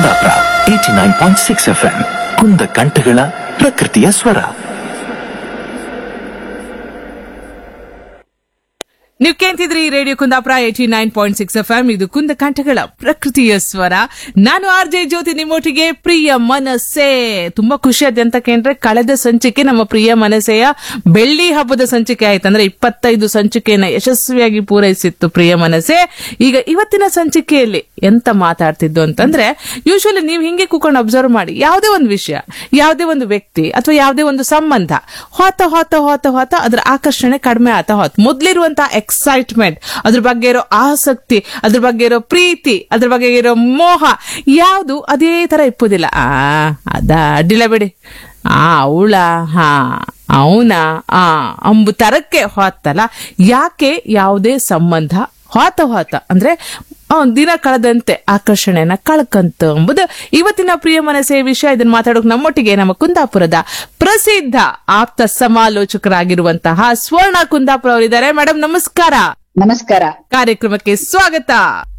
Kundapura eighty nine point six F M ಕುಂದ ಕಂಠಗಳ ಪ್ರಕೃತಿಯ ಸ್ವರ ನೀವು ಕೇಳ್ತಿದ್ರಿ radio Kundapura eighty nine point six F M ಇದು ಕುಂದ ಕಂಠಗಳ ಪ್ರಕೃತಿಯ ಸ್ವರ ನಾನು ಆರ್ ಜೆ ಜ್ಯೋತಿ ನಿಮ್ಮೊಟ್ಟಿಗೆ ಪ್ರಿಯ ಮನಸ್ಸೆ ತುಂಬಾ ಖುಷಿ ಆದ ಅಂತ ಕೇಂದ್ರೆ ಕಳೆದ ಸಂಚಿಕೆ ನಮ್ಮ ಪ್ರಿಯ ಮನಸ್ಸೆಯ ಬೆಳ್ಳಿ ಹಬ್ಬದ ಸಂಚಿಕೆ ಆಯ್ತು ಅಂದ್ರೆ ಇಪ್ಪತ್ತೈದು ಸಂಚಿಕೆಯನ್ನ ಯಶಸ್ವಿಯಾಗಿ ಪೂರೈಸಿತ್ತು ಪ್ರಿಯ ಮನಸ್ಸೆ ಈಗ ಇವತ್ತಿನ ಸಂಚಿಕೆಯಲ್ಲಿ ಎಂತ ಮಾತಾಡ್ತಿದ್ದು ಅಂತಂದ್ರೆ ಯೂಶುವಲಿ ನೀವು ಹಿಂಗೆ ಕೂತ್ಕೊಂಡು ಅಬ್ಸರ್ವ್ ಮಾಡಿ ಯಾವುದೇ ಒಂದು ವಿಷಯ ಯಾವುದೇ ಒಂದು ವ್ಯಕ್ತಿ ಅಥವಾ ಯಾವುದೇ ಒಂದು ಸಂಬಂಧ ಹೋತ ಹೋತ ಹೋತ ಹೋತ ಅದ್ರ ಆಕರ್ಷಣೆ ಕಡಿಮೆ ಆತ ಹೋತ್ ಮೊದ್ಲಿರುವಂತಹ ಎಕ್ಸೈಟ್ಮೆಂಟ್ ಅದ್ರ ಬಗ್ಗೆ ಇರೋ ಆಸಕ್ತಿ ಅದ್ರ ಬಗ್ಗೆ ಇರೋ ಪ್ರೀತಿ ಅದ್ರ ಬಗ್ಗೆ ಇರೋ ಮೋಹ ಯಾವುದು ಅದೇ ತರ ಇಪ್ಪುದಿಲ್ಲ ಆ ಅದ ಅಡ್ಡಿಲ್ಲ ಬಿಡಿ ಆ ಅವಳ ಹಾ ಅವನ ಆ ಅಂಬು ತರಕ್ಕೆ ಹೋತಲ್ಲ ಯಾಕೆ ಯಾವುದೇ ಸಂಬಂಧ ಹೋತ ಹೋತ ಅಂದ್ರೆ ಆ, ದಿನ ಕಳೆದಂತೆ ಆಕರ್ಷಣೆಯನ್ನ ಕಳ್ಕಂತ ಎಂಬುದು ಇವತ್ತಿನ ಪ್ರಿಯ ಮನಸ್ಸೆ ವಿಷಯ ಇದನ್ನ ಮಾತಾಡೋಕೆ ನಮ್ಮೊಟ್ಟಿಗೆ ನಮ್ಮ ಕುಂದಾಪುರದ ಪ್ರಸಿದ್ಧ ಆಪ್ತ ಸಮಾಲೋಚಕರಾಗಿರುವಂತಹ ಸ್ವರ್ಣ ಕುಂದಾಪುರ ಅವರಿದ್ದಾರೆ ಮೇಡಮ್ ನಮಸ್ಕಾರ ನಮಸ್ಕಾರ ಕಾರ್ಯಕ್ರಮಕ್ಕೆ ಸ್ವಾಗತ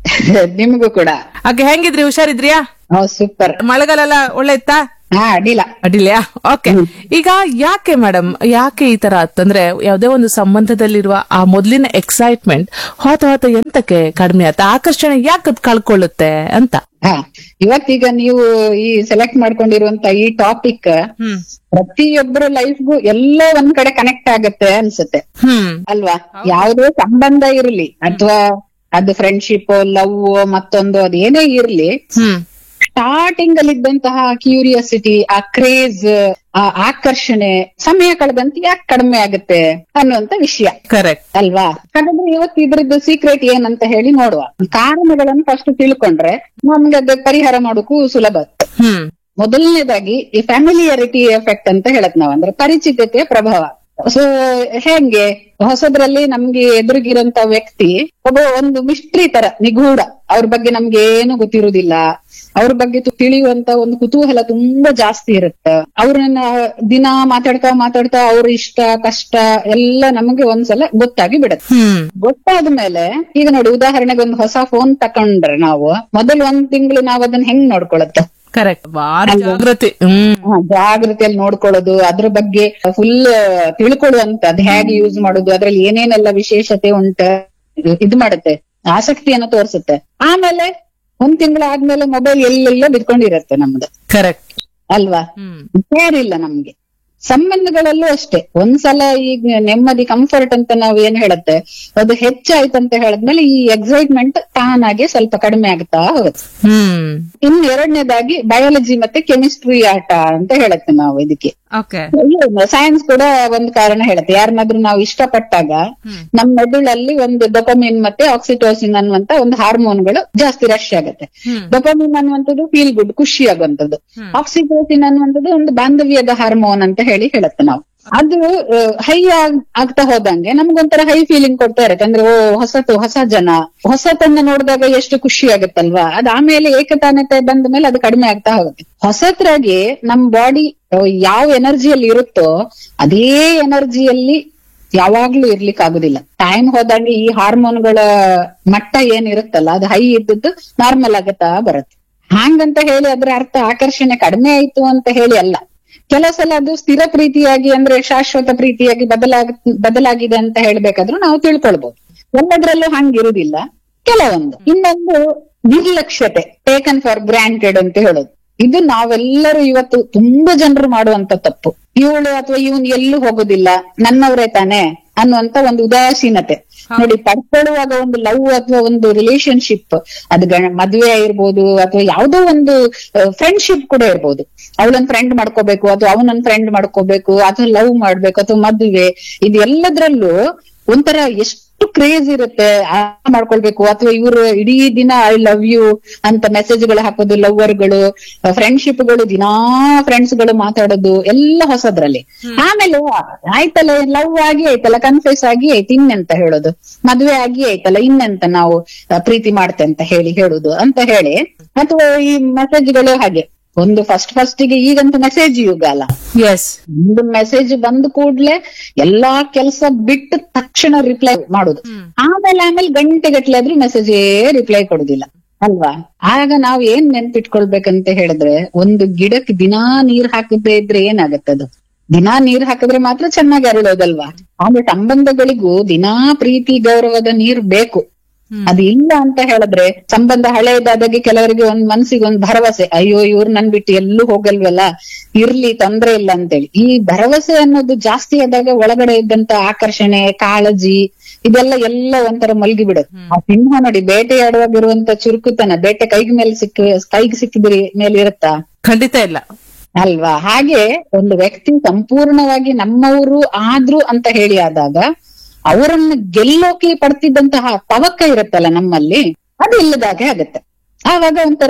ನಿಮಗೂ ಕೂಡ ಹಾಗೆ ಹೆಂಗಿದ್ರಿ ಹುಷಾರಿದ್ರಿಯಾ ಓ ಸೂಪರ್ ಮಳೆಗಾಲೆಲ್ಲ ಒಳ್ಳೆ ಇತ್ತಾ ಹಾ ಅಡ್ಡಿಲ್ಲ ಅಡ್ಡಿಲ್ಯಾ ಓಕೆ ಈಗ ಯಾಕೆ ಮೇಡಮ್ ಯಾಕೆ ಈ ತರ ಆತಂದ್ರೆ ಯಾವುದೇ ಒಂದು ಸಂಬಂಧದಲ್ಲಿರುವ ಆ ಮೊದಲಿನ ಎಕ್ಸೈಟ್ಮೆಂಟ್ ಹೋತ ಹೋತ ಎಂತಕ್ಕೆ ಕಡಿಮೆ ಆತ ಆಕರ್ಷಣೆ ಯಾಕೆ ಅದ್ ಕಳ್ಕೊಳ್ಳುತ್ತೆ ಅಂತ ಹಾ ಇವತ್ತೀಗ ನೀವು ಈ ಸೆಲೆಕ್ಟ್ ಮಾಡ್ಕೊಂಡಿರುವಂತ ಈ ಟಾಪಿಕ್ ಹ್ಮ್ ಪ್ರತಿಯೊಬ್ಬರ ಲೈಫ್ಗೂ ಎಲ್ಲೋ ಒಂದ್ ಕಡೆ ಕನೆಕ್ಟ್ ಆಗತ್ತೆ ಅನ್ಸುತ್ತೆ ಹ್ಮ್ ಅಲ್ವಾ ಯಾವುದೇ ಸಂಬಂಧ ಇರ್ಲಿ ಅಥವಾ ಅದು ಫ್ರೆಂಡ್ಶಿಪ್ ಲವ್ ಮತ್ತೊಂದು ಅದ್ ಏನೇ ಇರ್ಲಿ ಹ್ಮ್ ಸ್ಟಾರ್ಟಿಂಗ್ ಅಲ್ಲಿ ಇದ್ದಂತಹ ಕ್ಯೂರಿಯಾಸಿಟಿ ಆ ಕ್ರೇಜ್ ಆ ಆಕರ್ಷಣೆ ಸಮಯ ಕಳೆದಂತೆ ಯಾಕೆ ಕಡಿಮೆ ಆಗುತ್ತೆ ಅನ್ನುವಂತ ವಿಷಯ ಕರೆಕ್ಟ್ ಅಲ್ವಾ ಹಾಗಾದ್ರೆ ಇವತ್ತು ಇದ್ರದ್ದು ಸೀಕ್ರೆಟ್ ಏನಂತ ಹೇಳಿ ನೋಡುವ ಕಾರಣಗಳನ್ನು ಫಸ್ಟ್ ತಿಳ್ಕೊಂಡ್ರೆ ನಮ್ಗೆ ಅದು ಪರಿಹಾರ ಮಾಡೋಕು ಸುಲಭ ಹ್ಮ್ ಮೊದಲನೇದಾಗಿ ಈ ಫ್ಯಾಮಿಲಿಯಾರಿಟಿ ಎಫೆಕ್ಟ್ ಅಂತ ಹೇಳತ್ ನಾವ್ ಅಂದ್ರೆ ಪರಿಚಿತತೆಯ ಪ್ರಭಾವ ಸೊ ಹೆಂಗೆ ಹೊಸದ್ರಲ್ಲಿ ನಮ್ಗೆ ಎದುರಿಗಿರೋಂತ ವ್ಯಕ್ತಿ ಒಬ್ಬ ಒಂದು ಮಿಸ್ಟ್ರಿ ತರ ನಿಗೂಢ ಅವ್ರ ಬಗ್ಗೆ ನಮ್ಗೆ ಏನು ಗೊತ್ತಿರುವುದಿಲ್ಲ ಅವ್ರ ಬಗ್ಗೆ ತು- ತಿಳಿಯುವಂತ ಒಂದು ಕುತೂಹಲ ತುಂಬಾ ಜಾಸ್ತಿ ಇರುತ್ತೆ ಅವ್ರನ್ನ ದಿನ ಮಾತಾಡ್ತಾ ಮಾತಾಡ್ತಾ ಅವ್ರ ಇಷ್ಟ ಕಷ್ಟ ಎಲ್ಲ ನಮಗೆ ಒಂದ್ಸಲ ಗೊತ್ತಾಗಿ ಬಿಡುತ್ತೆ ಹ್ಮ್ ಗೊತ್ತಾದ ಮೇಲೆ ಈಗ ನೋಡಿ ಉದಾಹರಣೆಗೆ ಒಂದು ಹೊಸ ಫೋನ್ ತಕೊಂಡ್ರೆ ನಾವು ಮೊದಲು ಒಂದ್ ತಿಂಗಳು ನಾವ್ ಅದನ್ನ ಹೆಂಗ್ ನೋಡ್ಕೊಳತ್ತ ಕರೆಕ್ಟ್ ಬಾರಿ ಜಾಗೃತಿ ಹ್ಮ್ ಜಾಗೃತಿಯಲ್ಲಿ ನೋಡ್ಕೊಳ್ಳೋದು ಅದ್ರ ಬಗ್ಗೆ ಫುಲ್ ತಿಳ್ಕೊಳ್ಳುವಂತ ಅದ್ ಹೇಗೆ ಯೂಸ್ ಮಾಡೋದು ಅದ್ರಲ್ಲಿ ಏನೇನೆಲ್ಲ ವಿಶೇಷತೆ ಉಂಟ ಇದು- ಇದು ಮಾಡುತ್ತೆ ಆಸಕ್ತಿಯನ್ನು ತೋರಿಸುತ್ತೆ ಆಮೇಲೆ ಒಂದ್ ತಿಂಗಳು ಆದ್ಮೇಲೆ ಮೊಬೈಲ್ ಎಲ್ಲೆಲ್ಲ ಬಿದ್ಕೊಂಡಿರತ್ತೆ ನಮ್ದು ಕರೆಕ್ಟ್ ಅಲ್ವಾ ಹ್ಮ್ ಕೇರ್ ಇಲ್ಲ ನಮ್ಗೆ ಸಂಬಂಧಗಳಲ್ಲೂ ಅಷ್ಟೇ ಒಂದ್ಸಲ ಈಗ ನೆಮ್ಮದಿ ಕಂಫರ್ಟ್ ಅಂತ ನಾವ್ ಏನ್ ಹೇಳುತ್ತೆ ಅದು ಹೆಚ್ಚಾಯ್ತಂತ ಹೇಳಿದ್ಮೇಲೆ ಈ ಎಕ್ಸೈಟ್ಮೆಂಟ್ ತಾನಾಗೆ ಸ್ವಲ್ಪ ಕಡಿಮೆ ಆಗ್ತಾ ಹೋಗುತ್ತೆ ಹ್ಮ್ ಇನ್ನು ಎರಡನೇದಾಗಿ ಬಯಾಲಜಿ ಮತ್ತೆ ಕೆಮಿಸ್ಟ್ರಿ ಆಟ ಅಂತ ಹೇಳುತ್ತೆ ನಾವು ಇದಕ್ಕೆ ಓಕೆ ಸೈನ್ಸ್ ಕೂಡ ಒಂದು ಕಾರಣ ಹೇಳುತ್ತೆ ಯಾರನ್ನಾದ್ರೂ ನಾವು ಇಷ್ಟಪಟ್ಟಾಗ ಹ್ಮ್. ನಮ್ಮ ಮೆದುಳಲ್ಲಿ ಒಂದು ಡೊಪಮಿನ್ ಮತ್ತೆ ಆಕ್ಸಿಟೋಸಿನ್ ಅನ್ನುವಂತ ಒಂದು ಹಾರ್ಮೋನ್ಗಳು ಜಾಸ್ತಿ ರಶ್ ಆಗುತ್ತೆ ಹ್ಮ್. ಡೊಪಮಿನ್ ಅನ್ನುವಂಥದ್ದು ಫೀಲ್ ಗುಡ್ ಖುಷಿ ಆಗುವಂಥದ್ದು ಹ್ಮ್. ಆಕ್ಸಿಟೋಸಿನ್ ಅನ್ನುವಂಥದ್ದು ಒಂದು ಬಾಂಧವ್ಯದ ಹಾರ್ಮೋನ್ ಅಂತ ಹೇಳಿ ಹೇಳುತ್ತೆ ನಾವು ಅದು ಹೈ ಆಗ್ತಾ ಹೋದಂಗೆ ನಮ್ಗೊಂಥರ ಹೈ ಫೀಲಿಂಗ್ ಕೊಡ್ತಾ ಇರುತ್ತೆ ಅಂದ್ರೆ ಓ ಹೊಸತು ಹೊಸ ಜನ ಹೊಸತನ್ನ ನೋಡಿದಾಗ ಎಷ್ಟು ಖುಷಿ ಆಗುತ್ತಲ್ವಾ ಅದ್ ಆಮೇಲೆ ಏಕತಾನತೆ ಬಂದ ಮೇಲೆ ಅದು ಕಡಿಮೆ ಆಗ್ತಾ ಹೋಗುತ್ತೆ ಹೊಸತ್ರಾಗಿ ನಮ್ ಬಾಡಿ ಯಾವ ಎನರ್ಜಿಯಲ್ಲಿ ಇರುತ್ತೋ ಅದೇ ಎನರ್ಜಿಯಲ್ಲಿ ಯಾವಾಗ್ಲೂ ಇರ್ಲಿಕ್ಕೆ ಆಗುದಿಲ್ಲ ಟೈಮ್ ಹೋದಂಗೆ ಈ ಹಾರ್ಮೋನ್ಗಳ ಮಟ್ಟ ಏನಿರುತ್ತಲ್ಲ ಅದು ಹೈ ಇದ್ದದ್ದು ನಾರ್ಮಲ್ ಆಗತ್ತಾ ಬರುತ್ತೆ ಹಾಂಗಂತ ಹೇಳಿ ಅದ್ರ ಅರ್ಥ ಆಕರ್ಷಣೆ ಕಡಿಮೆ ಆಯ್ತು ಅಂತ ಹೇಳಿ ಅಲ್ಲ ಕೆಲವು ಸಲ ಅದು ಸ್ಥಿರ ಪ್ರೀತಿಯಾಗಿ ಅಂದ್ರೆ ಶಾಶ್ವತ ಪ್ರೀತಿಯಾಗಿ ಬದಲಾಗ ಬದಲಾಗಿದೆ ಅಂತ ಹೇಳ್ಬೇಕಾದ್ರೂ ನಾವು ತಿಳ್ಕೊಳ್ಬಹುದು ಎಲ್ಲದ್ರಲ್ಲೂ ಹಂಗಿರುದಿಲ್ಲ ಕೆಲವೊಂದು ಇನ್ನೊಂದು ನಿರ್ಲಕ್ಷ್ಯತೆ ಟೇಕನ್ ಫಾರ್ ಗ್ರಾಂಟೆಡ್ ಅಂತ ಹೇಳೋದು ಇದು ನಾವೆಲ್ಲರೂ ಇವತ್ತು ತುಂಬಾ ಜನರು ಮಾಡುವಂತ ತಪ್ಪು ಇವಳು ಅಥವಾ ಇವನ್ ಎಲ್ಲೂ ಹೋಗೋದಿಲ್ಲ ನನ್ನವರೇ ತಾನೆ ಅನ್ನುವಂತ ಒಂದು ಉದಾಸೀನತೆ ನೋಡಿ ಪಡ್ಕೊಳ್ಳುವಾಗ ಒಂದು ಲವ್ ಅಥವಾ ಒಂದು ರಿಲೇಶನ್ಶಿಪ್ ಅದು ಗಣ ಮದುವೆ ಇರ್ಬೋದು ಅಥವಾ ಯಾವುದೋ ಒಂದು ಫ್ರೆಂಡ್ಶಿಪ್ ಕೂಡ ಇರ್ಬೋದು ಅವಳನ್ನ ಫ್ರೆಂಡ್ ಮಾಡ್ಕೋಬೇಕು ಅಥವಾ ಅವನನ್ನ ಫ್ರೆಂಡ್ ಮಾಡ್ಕೋಬೇಕು ಅಥವಾ ಲವ್ ಮಾಡ್ಬೇಕು ಅಥವಾ ಮದುವೆ ಇದು ಎಲ್ಲದ್ರಲ್ಲೂ ಒಂಥರ ಎಷ್ಟು ಕ್ರೇಜ್ ಇರುತ್ತೆ ಆ ಮಾಡ್ಕೊಳ್ಬೇಕು ಅಥವಾ ಇವರು ಇಡೀ ದಿನ ಐ ಲವ್ ಯು ಅಂತ ಮೆಸೇಜ್ ಗಳು ಹಾಕೋದು ಲವ್ವರ್ಗಳು ಫ್ರೆಂಡ್ಶಿಪ್ ಗಳು ದಿನಾ ಫ್ರೆಂಡ್ಸ್ ಗಳು ಮಾತಾಡೋದು ಎಲ್ಲ ಹೊಸದ್ರಲ್ಲಿ ಆಮೇಲೆ ಆಯ್ತಲ್ಲ ಲವ್ ಆಗಿ ಆಯ್ತಲ್ಲ ಕನ್ಫ್ಯೂಸ್ ಆಗಿ ಆಯ್ತು ಇನ್ನೆಂತ ಹೇಳೋದು ಮದ್ವೆ ಆಗಿ ಆಯ್ತಲ್ಲ ಇನ್ನೆಂತ ನಾವು ಆ, ಪ್ರೀತಿ ಮಾಡ್ತೆ ಅಂತ ಹೇಳಿ ಹೇಳುದು ಅಂತ ಹೇಳಿ ಅಥವಾ ಈ ಮೆಸೇಜ್ಗಳು ಹಾಗೆ ಒಂದು ಫಸ್ಟ್ ಫಸ್ಟ್ ಗೆ ಈಗಂತೂ ಮೆಸೇಜ್ ಯುಗ ಅಲ್ಲ ಎಸ್ ಒಂದು ಮೆಸೇಜ್ ಬಂದ ಕೂಡ್ಲೆ ಎಲ್ಲಾ ಕೆಲಸ ಬಿಟ್ಟು ತಕ್ಷಣ ರಿಪ್ಲೈ ಮಾಡುದು ಆಮೇಲೆ ಆಮೇಲೆ ಗಂಟೆ ಗಟ್ಲೆ ಆದ್ರೂ ಮೆಸೇಜ್ ರಿಪ್ಲೈ ಕೊಡುದಿಲ್ಲ ಅಲ್ವಾ ಆಗ ನಾವ್ ಏನ್ ನೆನ್ಪಿಟ್ಕೊಳ್ಬೇಕಂತ ಹೇಳಿದ್ರೆ ಒಂದು ಗಿಡಕ್ಕೆ ದಿನಾ ನೀರ್ ಹಾಕದೇ ಇದ್ರೆ ಏನಾಗತ್ತದು ದಿನಾ ನೀರ್ ಹಾಕಿದ್ರೆ ಮಾತ್ರ ಚೆನ್ನಾಗಿ ಅರಳೋದಲ್ವಾ ಆದ್ರೆ ಸಂಬಂಧಗಳಿಗೂ ದಿನಾ ಪ್ರೀತಿ ಗೌರವದ ನೀರ್ ಬೇಕು ಅದು ಇಲ್ಲ ಅಂತ ಹೇಳಿದ್ರೆ ಸಂಬಂಧ ಹಳೆಯದಾದಾಗೆ ಕೆಲವರಿಗೆ ಒಂದ್ ಮನ್ಸಿಗೆ ಒಂದ್ ಭರವಸೆ ಅಯ್ಯೋ ಇವ್ರು ನನ್ ಬಿಟ್ಟು ಎಲ್ಲೂ ಹೋಗಲ್ವಲ್ಲ ಇರ್ಲಿ ತೊಂದ್ರೆ ಇಲ್ಲ ಅಂತೇಳಿ ಈ ಭರವಸೆ ಅನ್ನೋದು ಜಾಸ್ತಿ ಆದಾಗ ಒಳಗಡೆ ಇದ್ದಂತ ಆಕರ್ಷಣೆ ಕಾಳಜಿ ಇದೆಲ್ಲ ಎಲ್ಲ ಒಂಥರ ಮಲ್ಗಿ ಬಿಡುತ್ತೆ ಆ ಸಿಂಹ ನೋಡಿ ಬೇಟೆಯಾಡುವಾಗ ಇರುವಂತ ಚುರುಕುತನ ಬೇಟೆ ಕೈಗೆ ಮೇಲೆ ಸಿಕ್ಕ ಕೈಗೆ ಸಿಕ್ಕಿದ್ರೆ ಮೇಲೆ ಇರುತ್ತಾ ಖಂಡಿತ ಇಲ್ಲ ಅಲ್ವಾ ಹಾಗೆ ಒಂದು ವ್ಯಕ್ತಿ ಸಂಪೂರ್ಣವಾಗಿ ನಮ್ಮವರು ಆದ್ರು ಅಂತ ಹೇಳಿ ಆದಾಗ ಅವರನ್ನ ಗೆಲ್ಲೋಕೆ ಪಡ್ತಿದ್ದಂತಹ ತವಕ ಇರುತ್ತಲ್ಲ ನಮ್ಮಲ್ಲಿ ಅದು ಇಲ್ಲದಾಗೆ ಆಗತ್ತೆ ಆವಾಗ ಒಂಥರ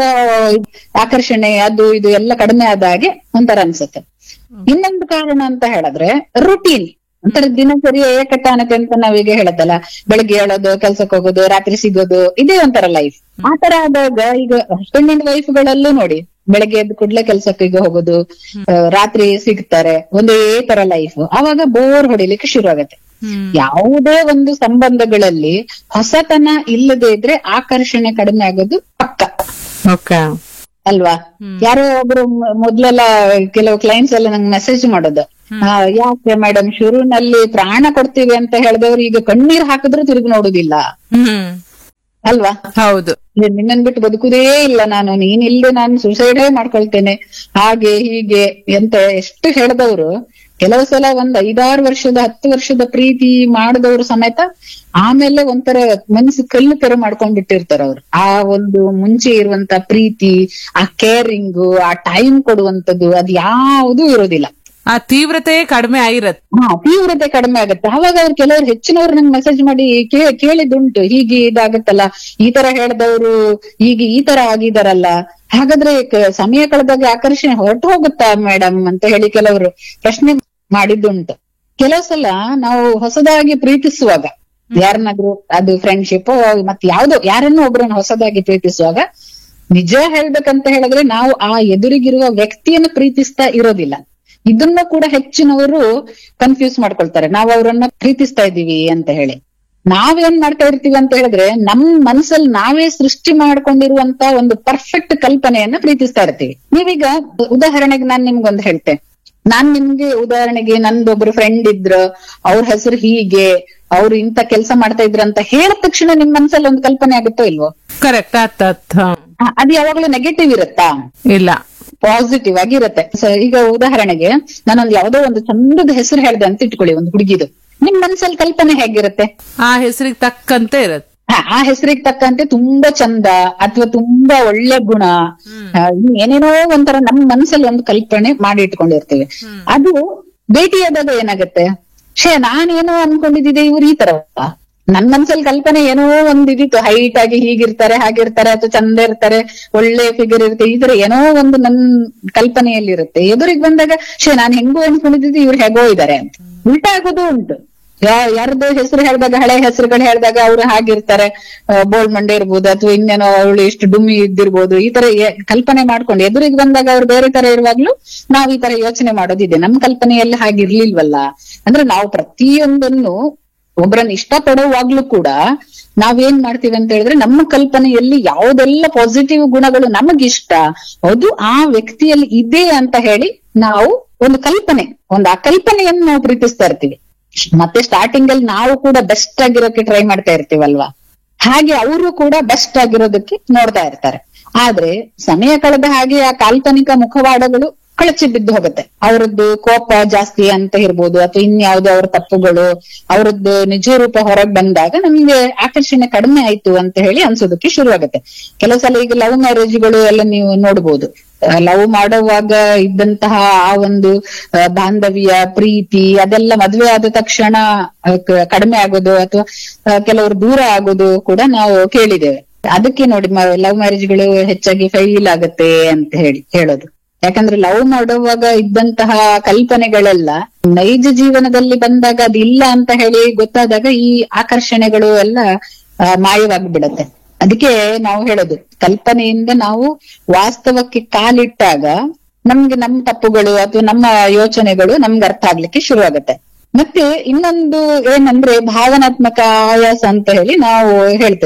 ಆಕರ್ಷಣೆ ಅದು ಇದು ಎಲ್ಲ ಕಡಿಮೆ ಆದಾಗೆ ಒಂಥರ ಅನ್ಸುತ್ತೆ ಇನ್ನೊಂದು ಕಾರಣ ಅಂತ ಹೇಳಿದ್ರೆ ರುಟೀನ್ ಒಂಥರ ದಿನಚರಿಯ ಏಕತಾನತೆ ಅಂತ ನಾವೀಗ ಹೇಳತ್ತಲ್ಲ ಬೆಳಗ್ಗೆ ಹೇಳೋದು ಕೆಲ್ಸಕ್ಕೆ ಹೋಗೋದು ರಾತ್ರಿ ಸಿಗೋದು ಇದೇ ಒಂಥರ ಲೈಫ್ ಆ ತರ ಆದಾಗ ಈಗ ಹಸ್ಬೆಂಡ್ ಅಂಡ್ ವೈಫ್ ಗಳಲ್ಲೂ ನೋಡಿ ಬೆಳಗ್ಗೆ ಎದ್ದು ಕೂಡ್ಲೆ ಕೆಲ್ಸಕ್ಕೆ ಈಗ ಹೋಗೋದು ಆ, ರಾತ್ರಿ ಸಿಗ್ತಾರೆ ಒಂದೇ ತರ ಲೈಫ್ ಅವಾಗ ಬೋರ್ ಹೊಡಿಲಿಕ್ಕೆ ಶುರು ಆಗತ್ತೆ ಯಾವುದೇ ಒಂದು ಸಂಬಂಧಗಳಲ್ಲಿ ಹೊಸತನ ಇಲ್ಲದೆ ಇದ್ರೆ ಆಕರ್ಷಣೆ ಕಡಿಮೆ ಆಗೋದು ಪಕ್ಕ ಓಕೆ ಅಲ್ವಾ ಯಾರೋ ಒಬ್ರು ಮ- ಮೊದ್ಲೆಲ್ಲ ಕೆಲವು ಕ್ಲೈಂಟ್ಸ್ ಎಲ್ಲ ನಂಗೆ ಮೆಸೇಜ್ ಮಾಡೋದು ಆ, ಯಾಕೆ ಮೇಡಮ್ ಶುರುನಲ್ಲಿ ಪ್ರಾಣ ಕೊಡ್ತೀವಿ ಅಂತ ಹೇಳಿದವ್ರು ಈಗ ಕಣ್ಣೀರ್ ಹಾಕಿದ್ರು ತಿರುಗಿ ನೋಡುದಿಲ್ಲ ಹ್ಮ್ ಅಲ್ವಾ ಹೌದು ಏ, ನಿನ್ನನ್ ಬಿಟ್ಟು ಬದುಕುದೇ ಇಲ್ಲ ನಾನು ನೀನಿಲ್ಲದೆ ನಾನು ಸುಸೈಡೇ ಮಾಡ್ಕೊಳ್ತೇನೆ ಹಾಗೆ ಹೀಗೆ ಅಂತ ಎಷ್ಟು ಹೇಳಿದವರು ಕೆಲವು ಸಲ ಒಂದ್ ಐದಾರು ವರ್ಷದ ಹತ್ತು ವರ್ಷದ ಪ್ರೀತಿ ಮಾಡಿದವರು ಸಮೇತ ಆಮೇಲೆ ಒಂಥರ ಮನಸ್ಸು ಕಲ್ಲು ತರ ಮಾಡ್ಕೊಂಡ್ ಬಿಟ್ಟಿರ್ತಾರ ಅವ್ರು ಆ ಒಂದು ಮುಂಚೆ ಇರುವಂತ ಪ್ರೀತಿ ಆ ಕೇರಿಂಗು ಆ ಟೈಮ್ ಕೊಡುವಂತದ್ದು ಅದ್ ಯಾವುದೂ ಇರೋದಿಲ್ಲ ಆ ತೀವ್ರತೆ ಕಡಿಮೆ ಆಗಿರತ್ತೆ ಹಾ ತೀವ್ರತೆ ಕಡಿಮೆ ಆಗುತ್ತೆ ಅವಾಗ ಅವ್ರು ಕೆಲವರು ಹೆಚ್ಚಿನವ್ರು ನಂಗೆ ಮೆಸೇಜ್ ಮಾಡಿ ಕೇ- ಕೇಳಿದುಂಟು ಹೀಗೆ ಇದಾಗತ್ತಲ್ಲ ಈ ತರ ಹೇಳ್ದವ್ರು ಈಗ ಈ ತರ ಆಗಿದಾರಲ್ಲ ಹಾಗಾದ್ರೆ ಕ- ಸಮಯ ಕಳೆದಾಗ ಆಕರ್ಷಣೆ ಹೊರಟು ಹೋಗುತ್ತಾ ಮೇಡಮ್ ಅಂತ ಹೇಳಿ ಕೆಲವರು ಪ್ರಶ್ನೆ ಮಾಡಿದ್ದುಂಟು ಕೆಲವು ಸಲ ನಾವು ಹೊಸದಾಗಿ ಪ್ರೀತಿಸುವಾಗ ಯಾರನ್ನಾದ್ರೂ ಅದು ಫ್ರೆಂಡ್ಶಿಪ್ ಮತ್ತೆ ಯಾವ್ದೋ ಯಾರನ್ನೋ ಒಬ್ರನ್ನ ಹೊಸದಾಗಿ ಪ್ರೀತಿಸುವಾಗ ನಿಜ ಹೇಳ್ಬೇಕಂತ ಹೇಳಿದ್ರೆ ನಾವು ಆ ಎದುರಿಗಿರುವ ವ್ಯಕ್ತಿಯನ್ನು ಪ್ರೀತಿಸ್ತಾ ಇರೋದಿಲ್ಲ ಇದನ್ನ ಕೂಡ ಹೆಚ್ಚಿನವರು ಕನ್ಫ್ಯೂಸ್ ಮಾಡ್ಕೊಳ್ತಾರೆ ನಾವು ಅವರನ್ನ ಪ್ರೀತಿಸ್ತಾ ಇದೀವಿ ಅಂತ ಹೇಳಿ ನಾವೇನ್ ಮಾಡ್ತಾ ಇರ್ತೀವಿ ಅಂತ ಹೇಳಿದ್ರೆ ನಮ್ ಮನಸ್ಸಲ್ಲಿ ನಾವೇ ಸೃಷ್ಟಿ ಮಾಡ್ಕೊಂಡಿರುವಂತ ಒಂದು ಪರ್ಫೆಕ್ಟ್ ಕಲ್ಪನೆಯನ್ನ ಪ್ರೀತಿಸ್ತಾ ಇರ್ತೀವಿ ನೀವೀಗ ಉದಾಹರಣೆಗೆ ನಾನ್ ನಿಮ್ಗೊಂದು ಹೇಳ್ತೆ ನಾನ್ ನಿಮ್ಗೆ ಉದಾಹರಣೆಗೆ ನಂದೊಬ್ರು ಫ್ರೆಂಡ್ ಇದ್ರು ಅವ್ರ ಹೆಸರು ಹೀಗೆ ಅವ್ರು ಇಂತ ಕೆಲಸ ಮಾಡ್ತಾ ಇದ್ರು ಅಂತ ಹೇಳಿದ ತಕ್ಷಣ ನಿಮ್ ಮನ್ಸಲ್ಲಿ ಒಂದು ಕಲ್ಪನೆ ಆಗುತ್ತೋ ಇಲ್ವೋ ಕರೆಕ್ಟ್ ಆತ್ ಆತ್ ಹ. ಆ, ಅದು ಯಾವಾಗ್ಲೂ ನೆಗೆಟಿವ್ ಇರುತ್ತಾ ಇಲ್ಲ ಪಾಸಿಟಿವ್ ಆಗಿರುತ್ತೆ So, ಈಗ ಉದಾಹರಣೆಗೆ ನಾನೊಂದು ಯಾವ್ದೋ ಒಂದು ಚಂದದ ಹೆಸರು ಹೇಳ್ದೆ ಅಂತ ಇಟ್ಕೊಳ್ಳಿ ಒಂದು ಹುಡುಗಿದು ನಿಮ್ ಮನ್ಸಲ್ಲಿ ಕಲ್ಪನೆ ಹೇಗಿರುತ್ತೆ ಆ ಹೆಸರಿಗೆ ತಕ್ಕಂತೆ ಇರತ್ತೆ ಹಾ, ಆ ಹೆಸರಿಗೆ ತಕ್ಕಂತೆ ತುಂಬಾ ಚಂದ ಅಥವಾ ತುಂಬಾ ಒಳ್ಳೆ ಗುಣ ಆ, ಇನ್ನು ಏನೇನೋ ಒಂಥರ ನಮ್ ಮನ್ಸಲ್ಲಿ ಒಂದು ಕಲ್ಪನೆ ಮಾಡಿ ಇಟ್ಕೊಂಡಿರ್ತೀವಿ ಅದು ಭೇಟಿಯಾದಾಗ ಏನಾಗುತ್ತೆ ಶೇ ನಾನೇನೋ ಅನ್ಕೊಂಡಿದ್ದೆ ಇವ್ರು ಈ ತರ ನನ್ ಮನ್ಸಲ್ಲಿ ಕಲ್ಪನೆ ಏನೋ ಒಂದ್ ಇದಿತ್ತು ಹೈಟ್ ಆಗಿ ಹೀಗಿರ್ತಾರೆ ಹಾಗಿರ್ತಾರೆ ಅಥವಾ ಚಂದ ಇರ್ತಾರೆ ಒಳ್ಳೆ ಫಿಗರ್ ಇರುತ್ತೆ ಈ ತರ ಏನೋ ಒಂದು ನನ್ ಕಲ್ಪನೆಯಲ್ಲಿ ಇರುತ್ತೆ ಎದುರಿಗೆ ಬಂದಾಗ ಶೇ ನಾನ್ ಹೆಂಗೋ ಅನ್ಕೊಂಡಿದ್ದೆ ಇವ್ರು ಹೇಗೋ ಇದಾರೆ ಅಂತ ಉಲ್ಟಾ ಆಗೋದು ಉಂಟು ಯಾ- ಯಾರ್ದು ಹೆಸರು ಹೇಳಿದಾಗ ಹಳೆ ಹೆಸರುಗಳು ಹೇಳಿದಾಗ ಅವ್ರು ಹಾಗಿರ್ತಾರೆ ಬೋಲ್ಡ್ ಮಂಡೆ ಇರ್ಬೋದು ಅಥವಾ ಇನ್ನೇನೋ ಅವಳು ಇಷ್ಟು ಡುಮ್ಮಿ ಇದ್ದಿರ್ಬೋದು ಈ ತರ ಎ- ಕಲ್ಪನೆ ಮಾಡ್ಕೊಂಡು ಎದುರಿಗೆ ಬಂದಾಗ ಅವ್ರು ಬೇರೆ ತರ ಇರುವಾಗ್ಲೂ ನಾವ್ ಈ ತರ ಯೋಚನೆ ಮಾಡೋದಿದೆ ನಮ್ ಕಲ್ಪನೆಯಲ್ಲಿ ಹಾಗಿರ್ಲಿಲ್ವಲ್ಲ ಅಂದ್ರೆ ನಾವು ಪ್ರತಿಯೊಂದನ್ನು ಒಬ್ಬರನ್ನ ಇಷ್ಟಪಡುವಾಗ್ಲೂ ಕೂಡ ನಾವೇನ್ ಮಾಡ್ತೀವಿ ಅಂತ ಹೇಳಿದ್ರೆ ನಮ್ಮ ಕಲ್ಪನೆಯಲ್ಲಿ ಯಾವುದೆಲ್ಲ ಪಾಸಿಟಿವ್ ಗುಣಗಳು ನಮಗಿಷ್ಟ ಅದು ಆ ವ್ಯಕ್ತಿಯಲ್ಲಿ ಇದೆ ಅಂತ ಹೇಳಿ ನಾವು ಒಂದು ಕಲ್ಪನೆ ಒಂದು ಆ ಕಲ್ಪನೆಯನ್ನು ನಾವು ಪ್ರೀತಿಸ್ತಾ ಇರ್ತೀವಿ ಮತ್ತೆ ಸ್ಟಾರ್ಟಿಂಗ್ ಅಲ್ಲಿ ನಾವು ಕೂಡ ಬೆಸ್ಟ್ ಆಗಿರೋಕೆ ಟ್ರೈ ಮಾಡ್ತಾ ಇರ್ತೀವಲ್ವಾ ಹಾಗೆ ಅವರು ಕೂಡ ಬೆಸ್ಟ್ ಆಗಿರೋದಕ್ಕೆ ನೋಡ್ತಾ ಇರ್ತಾರೆ ಆದ್ರೆ ಸಮಯ ಕಳೆದ ಹಾಗೆ ಆ ಕಾಲ್ಪನಿಕ ಮುಖವಾಡಗಳು ಕಳಚಿ ಬಿದ್ದು ಹೋಗುತ್ತೆ ಅವರದ್ದು ಕೋಪ ಜಾಸ್ತಿ ಅಂತ ಇರ್ಬೋದು ಅಥವಾ ಇನ್ಯಾವುದೋ ಅವ್ರ ತಪ್ಪುಗಳು ಅವರದ್ದು ನಿಜ ರೂಪ ಹೊರಗ್ ಬಂದಾಗ ನಮ್ಗೆ ಆಕರ್ಷಣೆ ಕಡಿಮೆ ಆಯ್ತು ಅಂತ ಹೇಳಿ ಅನ್ಸೋದಕ್ಕೆ ಶುರುವಾಗುತ್ತೆ ಕೆಲವು ಸಲ ಈಗ ಲವ್ ಮ್ಯಾರೇಜ್ಗಳು ಎಲ್ಲ ನೀವು ನೋಡ್ಬೋದು ಲವ್ ಮಾಡುವಾಗ ಇದ್ದಂತಹ ಆ ಒಂದು ಆ, ಬಾಂಧವ್ಯ ಪ್ರೀತಿ ಅದೆಲ್ಲ ಮದ್ವೆ ಆದ ತಕ್ಷಣ ಆ, ಕ- ಕಡಿಮೆ ಆಗೋದು ಅಥವಾ ಆ, ಕೆಲವರು ದೂರ ಆಗೋದು ಕೂಡ ನಾವು ಕೇಳಿದ್ದೇವೆ ಅದಕ್ಕೆ ನೋಡಿ ಲವ್ ಮ್ಯಾರೇಜ್ಗಳು ಹೆಚ್ಚಾಗಿ ಫೈಲ್ ಆಗತ್ತೆ ಅಂತ ಹೇಳಿ ಹೇಳೋದು ಯಾಕಂದ್ರೆ ಲವ್ ಮಾಡುವಾಗ ಇದ್ದಂತಹ ಕಲ್ಪನೆಗಳೆಲ್ಲ ನೈಜ ಜೀವನದಲ್ಲಿ ಬಂದಾಗ ಅದಿಲ್ಲ ಅಂತ ಹೇಳಿ ಗೊತ್ತಾದಾಗ ಈ ಆಕರ್ಷಣೆಗಳು ಎಲ್ಲ ಆ, ಮಾಯವಾಗ್ಬಿಡತ್ತೆ ಅದಕ್ಕೆ ನಾವು ಹೇಳೋದು ಕಲ್ಪನೆಯಿಂದ ನಾವು ವಾಸ್ತವಕ್ಕೆ ಕಾಲಿಟ್ಟಾಗ ನಮ್ಗೆ ನಮ್ಮ ತಪ್ಪುಗಳು ಅಥವಾ ನಮ್ಮ ಯೋಚನೆಗಳು ನಮ್ಗೆ ಅರ್ಥ ಆಗ್ಲಿಕ್ಕೆ ಶುರುವಾಗತ್ತೆ ಮತ್ತೆ ಇನ್ನೊಂದು ಏನಂದ್ರೆ ಭಾವನಾತ್ಮಕ ಆಯಾಸ ಅಂತ ಹೇಳಿ ನಾವು ಹೇಳ್ತೇವೆ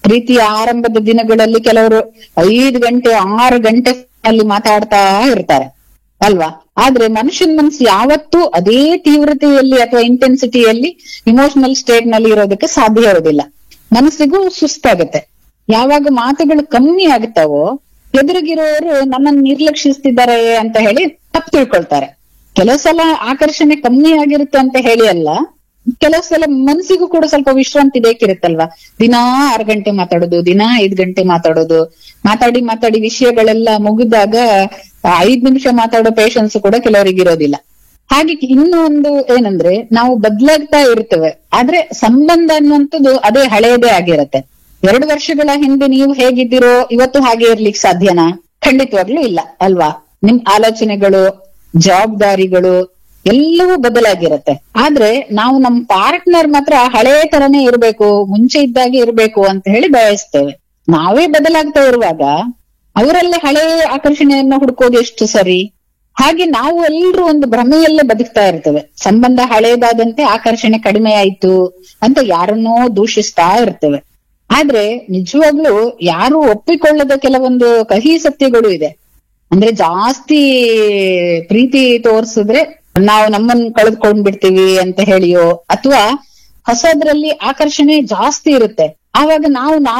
ಪ್ರೀತಿಯ ಆರಂಭದ ದಿನಗಳಲ್ಲಿ ಕೆಲವರು ಐದು ಗಂಟೆ ಆರು ಗಂಟೆ ಅಲ್ಲಿ ಮಾತಾಡ್ತಾ ಇರ್ತಾರೆ ಅಲ್ವಾ ಆದ್ರೆ ಮನುಷ್ಯನ ಮನಸ್ಸು ಯಾವತ್ತೂ ಅದೇ ತೀವ್ರತೆಯಲ್ಲಿ ಅಥವಾ ಇಂಟೆನ್ಸಿಟಿಯಲ್ಲಿ ಇಮೋಷನಲ್ ಸ್ಟೇಟ್ ನಲ್ಲಿ ಇರೋದಕ್ಕೆ ಸಾಧ್ಯ ಇರೋದಿಲ್ಲ ಮನಸ್ಸಿಗೂ ಸುಸ್ತಾಗುತ್ತೆ ಯಾವಾಗ ಮಾತುಗಳು ಕಮ್ಮಿ ಆಗುತ್ತಾವೋ ಎದುರಿಗಿರೋರು ನನ್ನನ್ನು ನಿರ್ಲಕ್ಷಿಸ್ತಿದ್ದಾರೆ ಅಂತ ಹೇಳಿ ತಪ್ಪು ತಿಳ್ಕೊಳ್ತಾರೆ ಕೆಲವು ಸಲ ಆಕರ್ಷಣೆ ಕಮ್ಮಿ ಆಗಿರುತ್ತೆ ಅಂತ ಹೇಳಿ ಅಲ್ಲ ಕೆಲವು ಸಲ ಮನಸ್ಸಿಗೂ ಕೂಡ ಸ್ವಲ್ಪ ವಿಶ್ರಾಂತಿ ಬೇಕಿರುತ್ತಲ್ವಾ ದಿನಾ ಆರು ಗಂಟೆ ಮಾತಾಡೋದು ದಿನಾ ಐದ್ ಗಂಟೆ ಮಾತಾಡೋದು ಮಾತಾಡಿ ಮಾತಾಡಿ ವಿಷಯಗಳೆಲ್ಲ ಮುಗಿದಾಗ ಐದ್ ನಿಮಿಷ ಮಾತಾಡೋ ಪೇಷನ್ಸ್ ಕೂಡ ಕೆಲವರಿಗೆ ಇರೋದಿಲ್ಲ ಹಾಗೆ ಇನ್ನು ಒಂದು ಏನಂದ್ರೆ ನಾವು ಬದ್ಲಾಗ್ತಾ ಇರ್ತೇವೆ ಆದ್ರೆ ಸಂಬಂಧ ಅನ್ನುವಂಥದ್ದು ಅದೇ ಹಳೆಯದೇ ಆಗಿರತ್ತೆ ಎರಡು ವರ್ಷಗಳ ಹಿಂದೆ ನೀವು ಹೇಗಿದ್ದೀರೋ ಇವತ್ತು ಹಾಗೆ ಇರ್ಲಿಕ್ಕೆ ಸಾಧ್ಯನಾ ಖಂಡಿತವಾಗ್ಲೂ ಇಲ್ಲ ಅಲ್ವಾ ನಿಮ್ ಆಲೋಚನೆಗಳು ಜವಾಬ್ದಾರಿಗಳು ಎಲ್ಲವೂ ಬದಲಾಗಿರತ್ತೆ ಆದ್ರೆ ನಾವು ನಮ್ ಪಾರ್ಟ್ನರ್ ಮಾತ್ರ ಹಳೇ ತರನೇ ಇರ್ಬೇಕು ಮುಂಚೆ ಇದ್ದಾಗೆ ಇರ್ಬೇಕು ಅಂತ ಹೇಳಿ ಬಯಸ್ತೇವೆ ನಾವೇ ಬದಲಾಗ್ತಾ ಇರುವಾಗ ಅವರಲ್ಲೇ ಹಳೆ ಆಕರ್ಷಣೆಯನ್ನ ಹುಡುಕೋದು ಎಷ್ಟು ಸರಿ ಹಾಗೆ ನಾವು ಎಲ್ಲರೂ ಒಂದು ಭ್ರಮೆಯಲ್ಲೇ ಬದುಕ್ತಾ ಇರ್ತೇವೆ ಸಂಬಂಧ ಹಳೇದಾದಂತೆ ಆಕರ್ಷಣೆ ಕಡಿಮೆ ಆಯ್ತು ಅಂತ ಯಾರನ್ನೋ ದೂಷಿಸ್ತಾ ಇರ್ತೇವೆ ಆದ್ರೆ ನಿಜವಾಗ್ಲೂ ಯಾರು ಒಪ್ಪಿಕೊಳ್ಳದ ಕೆಲವೊಂದು ಕಹಿ ಸತ್ಯಗಳು ಇದೆ ಅಂದ್ರೆ ಜಾಸ್ತಿ ಪ್ರೀತಿ ತೋರ್ಸಿದ್ರೆ ನಾವು ನಮ್ಮನ್ನ ಕಳೆದುಕೊಂಡ್ ಬಿಡ್ತೀವಿ ಅಂತ ಹೇಳಿಯೋ ಅಥವಾ ಹೊಸದ್ರಲ್ಲಿ ಆಕರ್ಷಣೆ ಜಾಸ್ತಿ ಇರುತ್ತೆ ಆವಾಗ ನಾವು